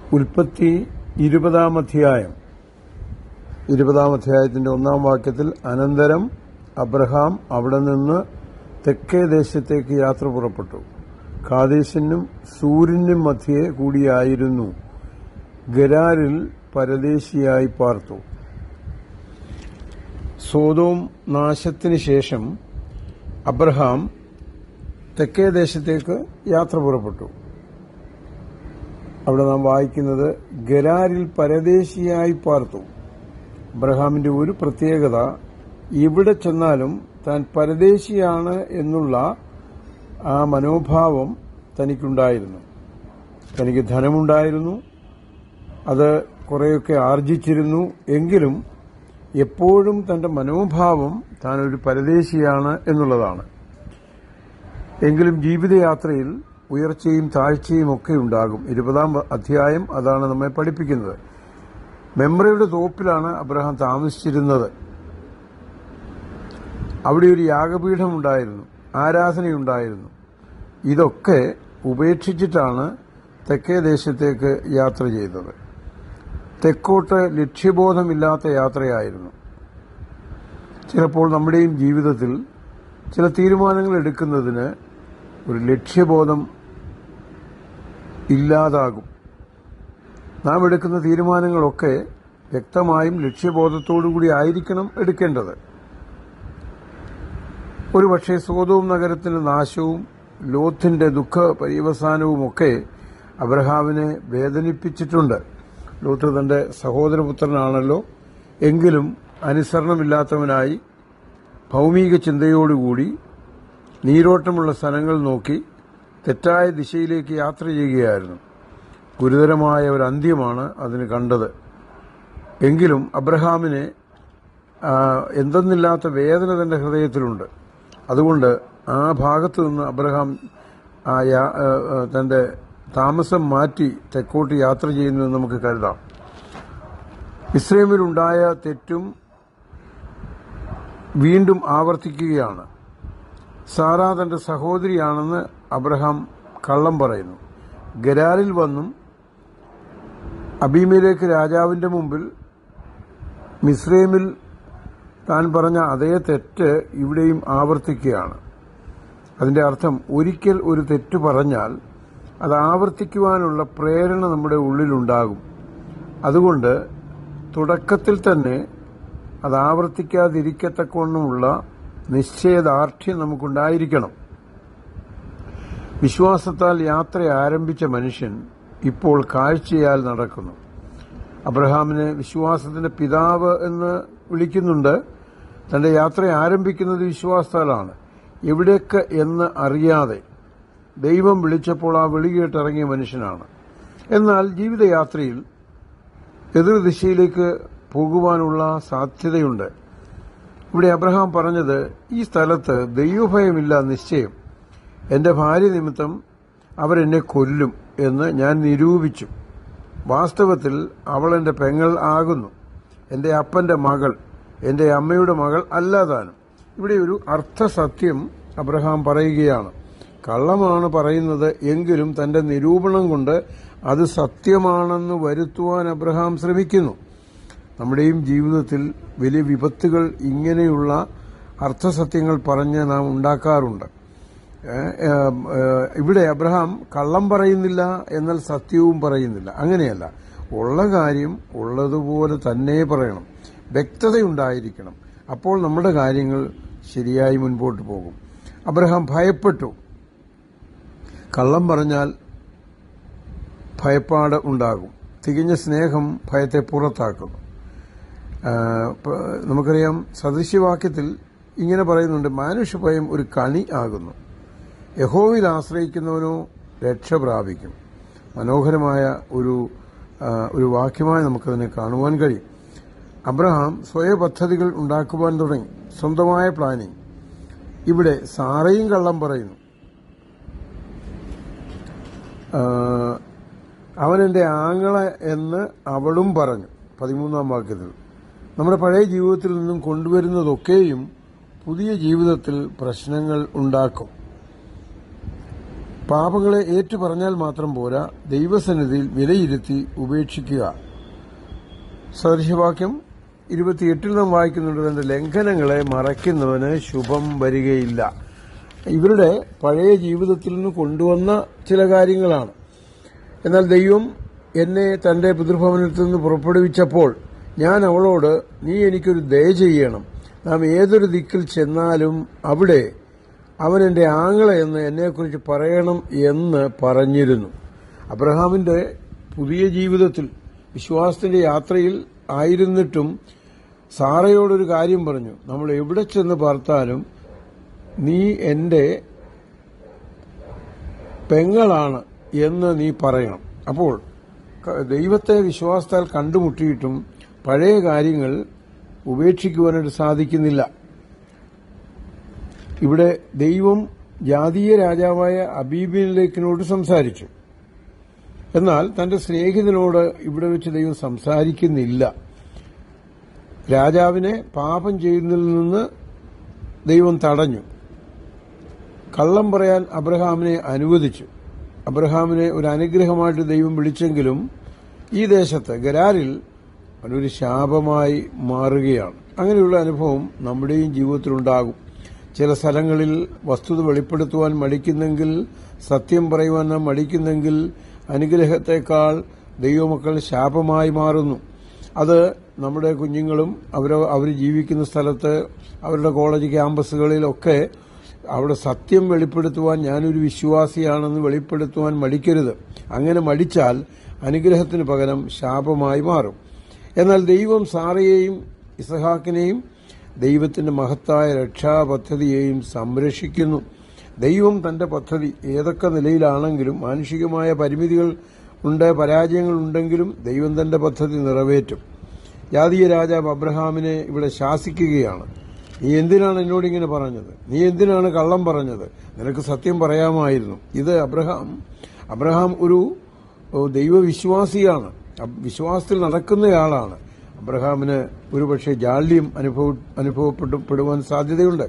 ഉൽപ്പത്തി ഇരുപതാം അധ്യായം ഇരുപതാം അധ്യായത്തിന്റെ ഒന്നാം വാക്യത്തിൽ അനന്തരം അബ്രഹാം അവിടെ നിന്ന് തെക്കേ ദേശത്തേക്ക് യാത്ര പുറപ്പെട്ടു ഖാദേശിനും സൂര്യനും മധ്യേ കൂടിയായിരുന്നു ഗരാരിൽ പരദേശിയായി പാർത്തു സോതോം നാശത്തിന് ശേഷം അബ്രഹാം തെക്കേ ദേശത്തേക്ക് യാത്ര പുറപ്പെട്ടു അവിടെ നാം വായിക്കുന്നത് ഗരാരിൽ പരദേശിയായി പാർത്തു അബ്രഹാമിന്റെ ഒരു പ്രത്യേകത ഇവിടെ ചെന്നാലും താൻ പരദേശിയാണ് എന്നുള്ള ആ മനോഭാവം തനിക്കുണ്ടായിരുന്നു തനിക്ക് ധനമുണ്ടായിരുന്നു അത് കുറേയൊക്കെ ആർജിച്ചിരുന്നു എങ്കിലും എപ്പോഴും തന്റെ മനോഭാവം താൻ ഒരു പരദേശിയാണ് എന്നുള്ളതാണ് എങ്കിലും ജീവിതയാത്രയിൽ ഉയർച്ചയും താഴ്ചയും ഒക്കെ ഉണ്ടാകും ഇരുപതാം അധ്യായം അതാണ് നമ്മെ പഠിപ്പിക്കുന്നത് മെമ്രയുടെ തോപ്പിലാണ് അബ്രഹാം താമസിച്ചിരുന്നത് അവിടെ ഒരു യാഗപീഠം ഉണ്ടായിരുന്നു ആരാധനയുണ്ടായിരുന്നു ഇതൊക്കെ ഉപേക്ഷിച്ചിട്ടാണ് തെക്കേ ദേശത്തേക്ക് യാത്ര ചെയ്തത് തെക്കോട്ട് ലക്ഷ്യബോധമില്ലാത്ത യാത്രയായിരുന്നു ചിലപ്പോൾ നമ്മുടെയും ജീവിതത്തിൽ ചില തീരുമാനങ്ങൾ എടുക്കുന്നതിന് ഒരു ലക്ഷ്യബോധം ഇല്ലാതാകും നാം എടുക്കുന്ന തീരുമാനങ്ങളൊക്കെ വ്യക്തമായും ലക്ഷ്യബോധത്തോടുകൂടി ആയിരിക്കണം എടുക്കേണ്ടത് ഒരുപക്ഷെ സോതവും നഗരത്തിന്റെ നാശവും ലോത്തിന്റെ ദുഃഖ പര്യവസാനവുമൊക്കെ അബ്രഹാമിനെ വേദനിപ്പിച്ചിട്ടുണ്ട് ലോത്ത് തന്റെ സഹോദരപുത്രനാണല്ലോ എങ്കിലും അനുസരണമില്ലാത്തവനായി ഭൗമിക ചിന്തയോടുകൂടി നീരോട്ടമുള്ള സ്ഥലങ്ങൾ നോക്കി തെറ്റായ ദിശയിലേക്ക് യാത്ര ചെയ്യുകയായിരുന്നു ഗുരുതരമായ ഒരു അന്ത്യമാണ് അതിന് കണ്ടത് എങ്കിലും അബ്രഹാമിനെ എന്തെന്നില്ലാത്ത വേദന തന്റെ ഹൃദയത്തിലുണ്ട് അതുകൊണ്ട് ആ ഭാഗത്തു നിന്ന് അബ്രഹാം ആ തന്റെ താമസം മാറ്റി തെക്കോട്ട് യാത്ര ചെയ്യുന്നുവെന്ന് നമുക്ക് കരുതാം ഇസ്രേമിലുണ്ടായ തെറ്റും വീണ്ടും ആവർത്തിക്കുകയാണ് സാറ തന്റെ സഹോദരിയാണെന്ന് അബ്രഹാം കള്ളം പറയുന്നു ഗരാലിൽ വന്നും അബീമയിലേക്ക് രാജാവിന്റെ മുമ്പിൽ മിസ്രൈമിൽ താൻ പറഞ്ഞ അതേ തെറ്റ് ഇവിടെയും ആവർത്തിക്കുകയാണ് അതിന്റെ അർത്ഥം ഒരിക്കൽ ഒരു തെറ്റ് പറഞ്ഞാൽ അത് ആവർത്തിക്കുവാനുള്ള പ്രേരണ നമ്മുടെ ഉള്ളിലുണ്ടാകും അതുകൊണ്ട് തുടക്കത്തിൽ തന്നെ അത് ആവർത്തിക്കാതിരിക്കത്തക്കവണ്ണമുള്ള നിശ്ചയദാർഢ്യം നമുക്കുണ്ടായിരിക്കണം വിശ്വാസത്താൽ യാത്ര ആരംഭിച്ച മനുഷ്യൻ ഇപ്പോൾ കാഴ്ചയാൽ നടക്കുന്നു അബ്രഹാമിനെ വിശ്വാസത്തിന്റെ പിതാവ് എന്ന് വിളിക്കുന്നുണ്ട് തന്റെ യാത്ര ആരംഭിക്കുന്നത് വിശ്വാസത്താലാണ് എവിടെയൊക്കെ എന്ന് അറിയാതെ ദൈവം വിളിച്ചപ്പോൾ ആ വിളി കേട്ടിറങ്ങിയ മനുഷ്യനാണ് എന്നാൽ ജീവിതയാത്രയിൽ എതിർദിശയിലേക്ക് പോകുവാനുള്ള സാധ്യതയുണ്ട് ഇവിടെ അബ്രഹാം പറഞ്ഞത് ഈ സ്ഥലത്ത് ദൈവഭയമില്ല നിശ്ചയം എന്റെ ഭാര്യ നിമിത്തം അവരെന്നെ കൊല്ലും എന്ന് ഞാൻ നിരൂപിച്ചു വാസ്തവത്തിൽ അവൾ എന്റെ പെങ്ങൾ ആകുന്നു എന്റെ അപ്പന്റെ മകൾ എന്റെ അമ്മയുടെ മകൾ അല്ലാതാനും ഇവിടെ ഒരു അർത്ഥസത്യം അബ്രഹാം പറയുകയാണ് കള്ളമാണ് പറയുന്നത് എങ്കിലും തന്റെ നിരൂപണം കൊണ്ട് അത് സത്യമാണെന്ന് വരുത്തുവാൻ അബ്രഹാം ശ്രമിക്കുന്നു നമ്മുടെയും ജീവിതത്തിൽ വലിയ വിപത്തുകൾ ഇങ്ങനെയുള്ള അർത്ഥസത്യങ്ങൾ പറഞ്ഞ് നാം ഉണ്ടാക്കാറുണ്ട് ഇവിടെ അബ്രഹാം കള്ളം പറയുന്നില്ല എന്നാൽ സത്യവും പറയുന്നില്ല അങ്ങനെയല്ല ഉള്ള കാര്യം ഉള്ളതുപോലെ തന്നെ പറയണം വ്യക്തതയുണ്ടായിരിക്കണം അപ്പോൾ നമ്മുടെ കാര്യങ്ങൾ ശരിയായി മുൻപോട്ട് പോകും അബ്രഹാം ഭയപ്പെട്ടു കള്ളം പറഞ്ഞാൽ ഭയപ്പാട് ഉണ്ടാകും തികഞ്ഞ സ്നേഹം ഭയത്തെ പുറത്താക്കുന്നു നമുക്കറിയാം സദൃശ്യവാക്യത്തിൽ ഇങ്ങനെ പറയുന്നുണ്ട് മാനുഷ്യഭയം ഒരു കണി ആകുന്നു യഹോവിൽ ആശ്രയിക്കുന്നവനോ രക്ഷ പ്രാപിക്കും മനോഹരമായ ഒരു ഒരു വാക്യമായി നമുക്കതിനെ കാണുവാൻ കഴിയും അബ്രഹാം സ്വയ പദ്ധതികൾ ഉണ്ടാക്കുവാൻ തുടങ്ങി സ്വന്തമായ പ്ലാനിംഗ് ഇവിടെ സാറയും കള്ളം പറയുന്നു അവൻ എന്റെ ആങ്ങള എന്ന് അവളും പറഞ്ഞു പതിമൂന്നാം വാക്യത്തിൽ നമ്മുടെ പഴയ ജീവിതത്തിൽ നിന്നും കൊണ്ടുവരുന്നതൊക്കെയും പുതിയ ജീവിതത്തിൽ പ്രശ്നങ്ങൾ ഉണ്ടാക്കും പാപങ്ങളെ ഏറ്റുപറഞ്ഞാൽ മാത്രം പോരാ ദൈവസന്നിധിയിൽ വിലയിരുത്തി ഉപേക്ഷിക്കുക സദൃശവാക്യം ഇരുപത്തിയെട്ടിൽ നാം വായിക്കുന്നുണ്ട് തന്റെ ലംഘനങ്ങളെ മറയ്ക്കുന്നവന് ശുഭം വരികയില്ല ഇവരുടെ പഴയ ജീവിതത്തിൽ നിന്ന് കൊണ്ടുവന്ന ചില കാര്യങ്ങളാണ് എന്നാൽ ദൈവം എന്നെ തന്റെ പിതൃഭവനത്തിൽ നിന്ന് പുറപ്പെടുവിച്ചപ്പോൾ ഞാൻ അവളോട് നീ എനിക്കൊരു ദയ ചെയ്യണം നാം ഏതൊരു ദിക്കിൽ ചെന്നാലും അവിടെ അവൻ എന്റെ ആങ്ങള എന്ന് എന്നെക്കുറിച്ച് പറയണം എന്ന് പറഞ്ഞിരുന്നു അബ്രഹാമിന്റെ പുതിയ ജീവിതത്തിൽ വിശ്വാസത്തിന്റെ യാത്രയിൽ ആയിരുന്നിട്ടും സാറയോടൊരു കാര്യം പറഞ്ഞു നമ്മൾ എവിടെ ചെന്ന് പാർത്താലും നീ എന്റെ പെങ്ങളാണ് എന്ന് നീ പറയണം അപ്പോൾ ക- ദൈവത്തെ വിശ്വാസത്താൽ കണ്ടുമുട്ടിയിട്ടും പഴയ കാര്യങ്ങൾ ഉപേക്ഷിക്കുവാനായിട്ട് സാധിക്കുന്നില്ല ഇവിടെ ദൈവം ജാതീയ രാജാവായ അബീബിലേക്കിനോട് സംസാരിച്ചു എന്നാൽ തന്റെ സ്നേഹിതനോട് ഇവിടെ വെച്ച് ദൈവം സംസാരിക്കുന്നില്ല രാജാവിനെ പാപം ചെയ്യുന്നതിൽ നിന്ന് ദൈവം തടഞ്ഞു കള്ളം പറയാൻ അബ്രഹാമിനെ അനുവദിച്ചു അബ്രഹാമിനെ ഒരു അനുഗ്രഹമായിട്ട് ദൈവം വിളിച്ചെങ്കിലും ഈ ദേശത്ത് ഗരാരിൽ അവനൊരു ശാപമായി മാറുകയാണ് അങ്ങനെയുള്ള അനുഭവം നമ്മുടെയും ജീവിതത്തിലുണ്ടാകും ചില സ്ഥലങ്ങളിൽ വസ്തുത വെളിപ്പെടുത്തുവാൻ മടിക്കുന്നെങ്കിൽ സത്യം പറയുവാൻ നാം മടിക്കുന്നെങ്കിൽ അനുഗ്രഹത്തെക്കാൾ ദൈവമക്കൾ ശാപമായി മാറുന്നു അത് നമ്മുടെ കുഞ്ഞുങ്ങളും അവർ അവർ ജീവിക്കുന്ന സ്ഥലത്ത് അവരുടെ കോളേജ് ക്യാമ്പസുകളിലൊക്കെ അവിടെ സത്യം വെളിപ്പെടുത്തുവാൻ ഞാനൊരു വിശ്വാസിയാണെന്ന് വെളിപ്പെടുത്തുവാൻ മടിക്കരുത് അങ്ങനെ മടിച്ചാൽ അനുഗ്രഹത്തിന് പകരം ശാപമായി മാറും എന്നാൽ ദൈവം സാറയെയും ഇസഹാക്കിനെയും ദൈവത്തിന്റെ മഹത്തായ രക്ഷാപദ്ധതിയെയും സംരക്ഷിക്കുന്നു ദൈവം തന്റെ പദ്ധതി ഏതൊക്കെ നിലയിലാണെങ്കിലും മാനുഷികമായ പരിമിതികൾ ഉണ്ട് പരാജയങ്ങൾ ഉണ്ടെങ്കിലും ദൈവം തന്റെ പദ്ധതി നിറവേറ്റും ജാതീയ രാജാവ് അബ്രഹാമിനെ ഇവിടെ ശാസിക്കുകയാണ് നീ എന്തിനാണ് എന്നോട് ഇങ്ങനെ പറഞ്ഞത് നീ എന്തിനാണ് കള്ളം പറഞ്ഞത് നിനക്ക് സത്യം പറയാമായിരുന്നു ഇത് അബ്രഹാം അബ്രഹാം ഒരു ഓ, ദൈവവിശ്വാസിയാണ് അബ് വിശ്വാസത്തിൽ നടക്കുന്നയാളാണ് അബ്രഹാമിന് ഒരുപക്ഷെ ജാള്യം അനുഭവ അനുഭവപ്പെടുവാൻ സാധ്യതയുണ്ട്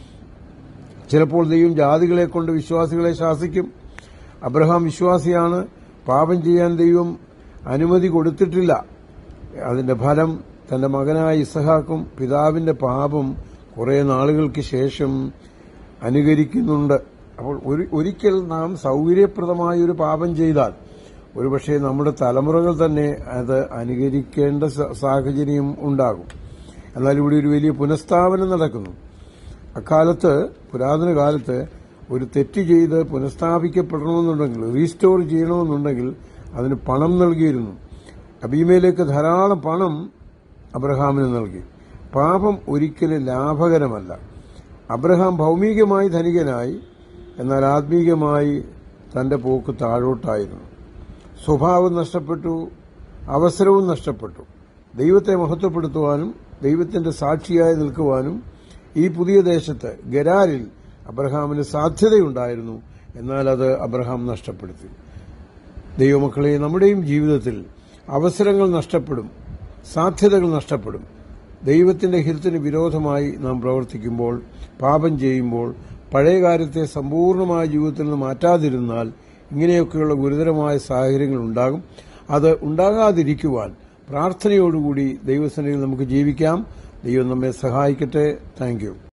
ചിലപ്പോൾ ദൈവം ജാതികളെ കൊണ്ട് വിശ്വാസികളെ ശാസിക്കും അബ്രഹാം വിശ്വാസിയാണ് പാപം ചെയ്യാൻ ദൈവം അനുമതി കൊടുത്തിട്ടില്ല അതിന്റെ ഫലം തന്റെ മകനായ ഇസഹാക്കും പിതാവിന്റെ പാപം കുറെ നാളുകൾക്ക് ശേഷം അനുകരിക്കുന്നുണ്ട് അപ്പോൾ ഒരു- ഒരിക്കൽ നാം സൗകര്യപ്രദമായ ഒരു പാപം ചെയ്താൽ ഒരുപക്ഷെ നമ്മുടെ തലമുറകൾ തന്നെ അത് അനുകരിക്കേണ്ട സ- സാഹചര്യം ഉണ്ടാകും എന്നാൽ ഇവിടെ ഒരു വലിയ പുനഃസ്ഥാപനം നടക്കുന്നു അക്കാലത്ത് പുരാതന കാലത്ത് ഒരു തെറ്റ് ചെയ്ത് പുനഃസ്ഥാപിക്കപ്പെടണമെന്നുണ്ടെങ്കിൽ റീസ്റ്റോർ ചെയ്യണമെന്നുണ്ടെങ്കിൽ അതിന് പണം നൽകിയിരുന്നു അബീമയിലേക്ക് ധാരാളം പണം അബ്രഹാമിന് നൽകി പാപം ഒരിക്കലും ലാഭകരമല്ല അബ്രഹാം ഭൗമികമായി ധനികനായി എന്നാൽ ആത്മീകമായി തന്റെ പോക്ക് താഴോട്ടായിരുന്നു സ്വഭാവം നഷ്ടപ്പെട്ടു അവസരവും നഷ്ടപ്പെട്ടു ദൈവത്തെ മഹത്വപ്പെടുത്തുവാനും ദൈവത്തിന്റെ സാക്ഷിയായി നിൽക്കുവാനും ഈ പുതിയ ദേശത്ത് ഗരാരിൽ അബ്രഹാമിന് സാധ്യതയുണ്ടായിരുന്നു എന്നാൽ അത് അബ്രഹാം നഷ്ടപ്പെടുത്തി ദൈവമക്കളെ നമ്മുടെയും ജീവിതത്തിൽ അവസരങ്ങൾ നഷ്ടപ്പെടും സാധ്യതകൾ നഷ്ടപ്പെടും ദൈവത്തിന്റെ ഹിതത്തിന് വിരോധമായി നാം പ്രവർത്തിക്കുമ്പോൾ പാപം ചെയ്യുമ്പോൾ പഴയ കാര്യത്തെ സമ്പൂർണ്ണമായ ജീവിതത്തിൽ നിന്ന് മാറ്റാതിരുന്നാൽ ഇങ്ങനെയൊക്കെയുള്ള ഗുരുതരമായ സാഹചര്യങ്ങൾ ഉണ്ടാകും അത് ഉണ്ടാകാതിരിക്കുവാൻ പ്രാർത്ഥനയോടുകൂടി ദൈവസന്നിധിയിൽ നമുക്ക് ജീവിക്കാം ദൈവം നമ്മെ സഹായിക്കട്ടെ താങ്ക് യു